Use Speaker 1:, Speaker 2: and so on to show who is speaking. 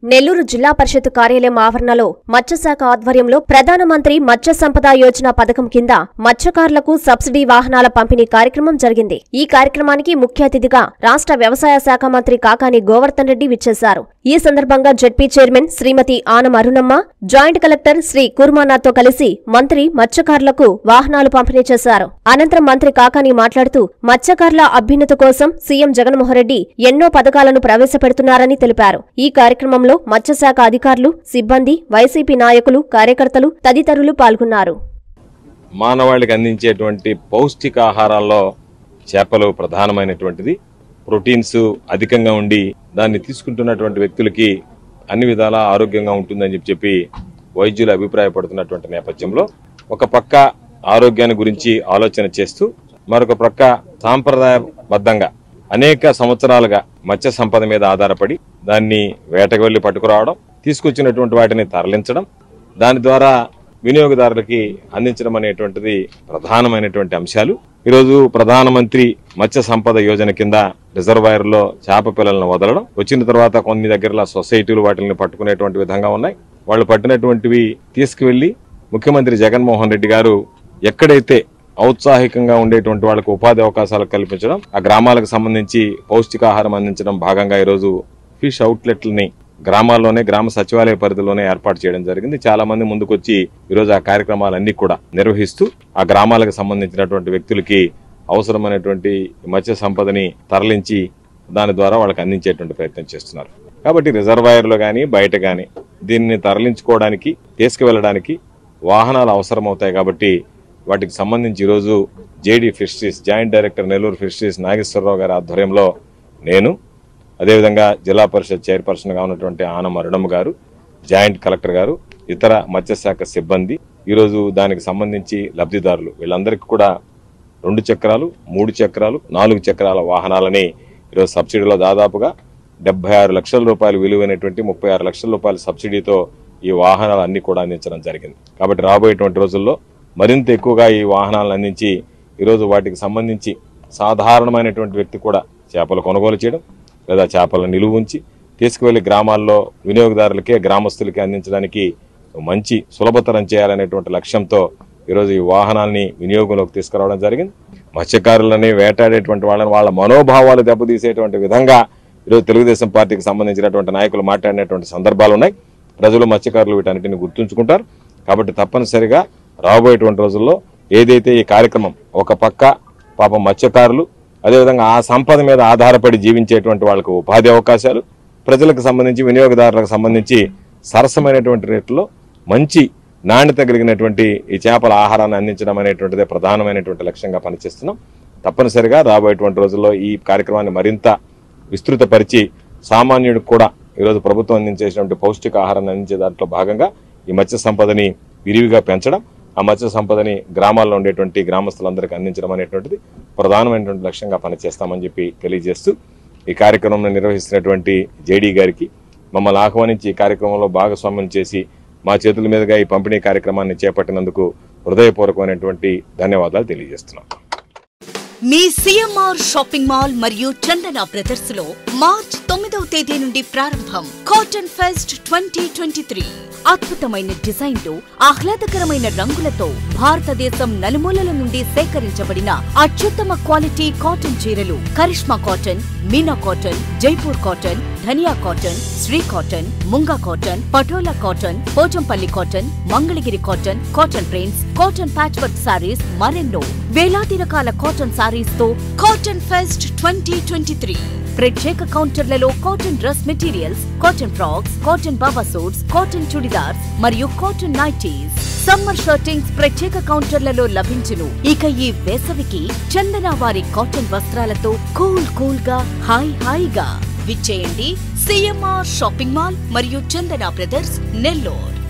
Speaker 1: నెల్లూరు జిల్లా పరిషత్ కార్యాలయం ఆవరణలో మత్స్యశాఖ ఆధ్వర్యంలో ప్రధానమంత్రి మత్స్య సంపద యోజన పథకం కింద మత్స్యకారులకు సబ్సిడీ వాహనాల పంపిణీ కార్యక్రమం జరిగింది ఈ కార్యక్రమానికి ముఖ్య అతిథిగా రాష్ట్ర వ్యవసాయ శాఖ మంత్రి కాకాని గోవర్ధన్ రెడ్డి విచ్చేశారు ఈ సందర్భంగా ZP chairman Shrimati Anam Arunamma joint collector Shri కుర్మానాథ్తో కలిసి మంత్రి మత్స్యకారులకు వాహనాలు పంపిణీ చేశారు అనంతరం మంత్రి కాకాని మాట్లాడుతూ మత్స్యకారుల అభ్యున్నతి కోసం సీఎం జగన్మోహన్ రెడ్డి ఎన్నో పథకాలను ప్రవేశపెడుతున్నారని తెలిపారు ఈ కార్యక్రమంలో మత్స్యశాఖ అధికారులు సిబ్బంది వైసీపీ నాయకులు కార్యకర్తలు తదితరులు పాల్గొన్నారు
Speaker 2: మానవాళికి అందించేటువంటి పౌష్టికాహారాల్లో చేపలు ప్రధానమైనటువంటిది ప్రోటీన్స్ అధికంగా ఉండి దాన్ని తీసుకుంటున్నటువంటి వ్యక్తులకి అన్ని విధాలా ఆరోగ్యంగా ఉంటుందని చెప్పి చెప్పి వైద్యులు అభిప్రాయపడుతున్నటువంటి నేపథ్యంలో ఒక పక్క ఆరోగ్యాన్ని గురించి ఆలోచన చేస్తూ మరొక పక్క సాంప్రదాయబద్ధంగా అనేక సంవత్సరాలుగా మత్స్య సంపద మీద ఆధారపడి దాన్ని వేటకు వెళ్లి పట్టుకురావడం తీసుకొచ్చినటువంటి వాటిని తరలించడం దాని ద్వారా వినియోగదారులకి అందించడం అనేటువంటిది ప్రధానమైనటువంటి అంశాలు ఈరోజు ప్రధానమంత్రి మత్స్య సంపద యోజన కింద రిజర్వాయర్ లో చేప పిల్లలను వదలడం వచ్చిన తర్వాత కొన్ని దగ్గరలో సొసైటీలు వాటిని పట్టుకునేటువంటి విధంగా ఉన్నాయి వాళ్ళు పట్టినటువంటివి తీసుకువెళ్లి ముఖ్యమంత్రి జగన్మోహన్ రెడ్డి గారు ఎక్కడైతే ఔత్సాహికంగా ఉండేటువంటి వాళ్ళకు ఉపాధి అవకాశాలు కల్పించడం ఆ గ్రామాలకు సంబంధించి పౌష్టికాహారం అందించడం భాగంగా ఈరోజు ఫిష్ అవుట్లెట్లని గ్రామాల్లోనే గ్రామ సచివాలయ పరిధిలోనే ఏర్పాటు చేయడం జరిగింది చాలా మంది ముందుకొచ్చి ఈరోజు ఆ కార్యక్రమాలన్నీ కూడా నిర్వహిస్తూ ఆ గ్రామాలకు సంబంధించినటువంటి వ్యక్తులకి అవసరమైనటువంటి మత్స్య సంపదని తరలించి దాని ద్వారా వాళ్ళకి అందించేటువంటి ప్రయత్నం చేస్తున్నారు కాబట్టి రిజర్వాయర్లో కానీ బయట కానీ దీన్ని తరలించుకోవడానికి తీసుకువెళ్ళడానికి వాహనాలు అవసరమవుతాయి కాబట్టి వాటికి సంబంధించి ఈరోజు JD fisheries joint director Nellore fisheries Nageswara Rao గారి ఆధ్వర్యంలో నేను అదేవిధంగా జిల్లా పరిషత్ చైర్పర్సన్గా ఉన్నటువంటి ఆనం అరుణమ్మ గారు జాయింట్ కలెక్టర్ గారు ఇతర మత్స్యశాఖ సిబ్బంది ఈరోజు దానికి సంబంధించి లబ్ధిదారులు వీళ్ళందరికీ కూడా రెండు చక్రాలు మూడు చక్రాలు నాలుగు చక్రాల వాహనాలని ఈరోజు సబ్సిడీలో దాదాపుగా డెబ్బై ఆరు లక్షల రూపాయలు విలువైనటువంటి ముప్పై ఆరు లక్షల రూపాయల సబ్సిడీతో ఈ వాహనాలు అన్ని కూడా అందించడం జరిగింది కాబట్టి రాబోయేటువంటి రోజుల్లో మరింత ఎక్కువగా ఈ వాహనాలను అందించి ఈరోజు వాటికి సంబంధించి సాధారణమైనటువంటి వ్యక్తి కూడా చేపలు కొనుగోలు చేయడం లేదా చేపలను నిలువ ఉంచి తీసుకువెళ్లి గ్రామాల్లో వినియోగదారులకే గ్రామస్తులకే అందించడానికి మంచి సులభతరం చేయాలనేటువంటి లక్ష్యంతో ఈరోజు ఈ వాహనాల్ని వినియోగంలోకి తీసుకురావడం జరిగింది మత్స్యకారులని వేటాడేటువంటి వాళ్ళని వాళ్ళ మనోభావాలు దెబ్బతీసేటువంటి విధంగా ఈరోజు తెలుగుదేశం పార్టీకి సంబంధించినటువంటి నాయకులు మాట్లాడినటువంటి సందర్భాలు ఉన్నాయి ప్రజలు మత్స్యకారులు వీటన్నిటిని గుర్తుంచుకుంటారు కాబట్టి తప్పనిసరిగా రాబోయేటువంటి రోజుల్లో ఏదైతే ఈ కార్యక్రమం ఒక పక్క పాపం మత్స్యకారులు అదేవిధంగా ఆ సంపద మీద ఆధారపడి జీవించేటువంటి వాళ్ళకు ఉపాధి అవకాశాలు ప్రజలకు సంబంధించి వినియోగదారులకు సంబంధించి సరసమైనటువంటి రేట్లో మంచి నాణ్యత కలిగినటువంటి ఈ చేపల ఆహారాన్ని అందించడం అనేటువంటిదే ప్రధానమైనటువంటి లక్ష్యంగా పనిచేస్తున్నాం తప్పనిసరిగా రాబోయేటువంటి రోజుల్లో ఈ కార్యక్రమాన్ని మరింత విస్తృతపరిచి సామాన్యుడికి కూడా ఈరోజు ప్రభుత్వం అందించేసినటువంటి పౌష్టిక ఆహారాన్ని అందించే దాంట్లో భాగంగా ఈ మత్స్య సంపదని విరివిగా పెంచడం ఆ మత్స్య సంపదని గ్రామాల్లో ఉండేటువంటి గ్రామస్తులందరికీ అందించడం అనేటువంటిది ప్రధానమైనటువంటి లక్ష్యంగా పనిచేస్తామని చెప్పి తెలియజేస్తూ ఈ కార్యక్రమం నిర్వహిస్తున్నటువంటి జేడీ గారికి మమ్మల్ని ఆహ్వానించి ఈ కార్యక్రమంలో భాగస్వామ్యం చేసి మా చేతుల మీదుగా ఈ పంపిణీ కార్యక్రమాన్ని చేపట్టినందుకు హృదయపూర్వకమైనటువంటి ధన్యవాదాలు తెలియజేస్తున్నాం
Speaker 3: మీ సిఎంఆర్ షాపింగ్ మాల్ మరియు చందన బ్రదర్స్ లో మార్చ్ తొమ్మిదవ తేదీ నుండి ప్రారంభం cotton fest twenty twenty three అద్భుతమైన డిజైన్లు ఆహ్లాదకరమైన రంగులతో భారతదేశం నలుమూలల నుండి సేకరించబడిన అత్యుత్తమ క్వాలిటీ కాటన్ చీరలు Karishma cotton Meena cotton Jaipur cotton Dhaniya cotton Shri cotton Munga cotton Patola cotton Pochampalli cotton Mangalagiri cotton cotton prints cotton patch work sarees మరెన్నో వేలాది రకాల కాటన్ సారీస్ తో cotton fest twenty twenty three ప్రత్యేక కౌంటర్లలో cotton dress materials cotton frocks cotton baba suits cotton churidars మరియు cotton nighties summer shirtings ప్రత్యేక కౌంటర్లలో లభించును ఇక ఈ వేసవికి చందన వారి కాటన్ వస్త్రాలతో కూల్ కూల్ గా హాయ్ హాయిగా విచ్చేయండి సిఎంఆర్ షాపింగ్ మాల్ మరియు చందన బ్రదర్స్ నెల్లూరు